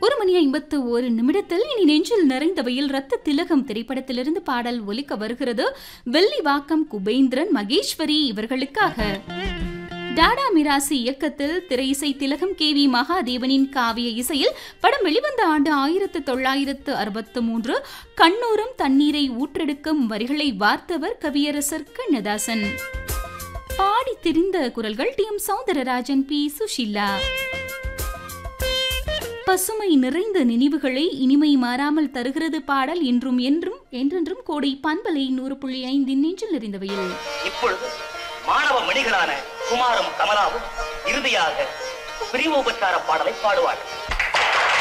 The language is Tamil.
ஒரு மணி ஐம்பத்து ஒரு நிமிடத்தில் இனி நெஞ்சில் நிறைந்தவையில் ரத்த திலகம் திரைப்படத்திலிருந்து பாடல் ஒலிக்க வருகிறது வெள்ளிவாக்கம் குபேந்திரன் மகேஸ்வரி இவர்களுக்காக டாடா மிராசி இயக்கத்தில் திரை இசை திலகம் கே வி மகாதேவனின் காவிய இசையில் படம் வெளிவந்த ஆண்டு ஆயிரத்து தொள்ளாயிரத்து அறுபத்து மூன்று கண்ணூரும் தண்ணீரை ஊற்றெடுக்கும் வரிகளை வார்த்தவர் கவியரசர் கண்ணதாசன் பாடி திரிந்த குரல்கள் T M Soundararajan P Susheela பசுமை நிறைந்த நினைவுகளை இனிமை மாறாமல் தருகிறது பாடல் இன்றும் என்றும் என்றென்றும் கோடை பண்பலை நூறு புள்ளி ஐந்தின் நெஞ்சில் நிறைந்தவையில் இப்பொழுது மாணவ மணிகளான குமாரும் கமலாவும் இறுதியாக பிரிவோபச்சார பாடலை பாடுவார்கள்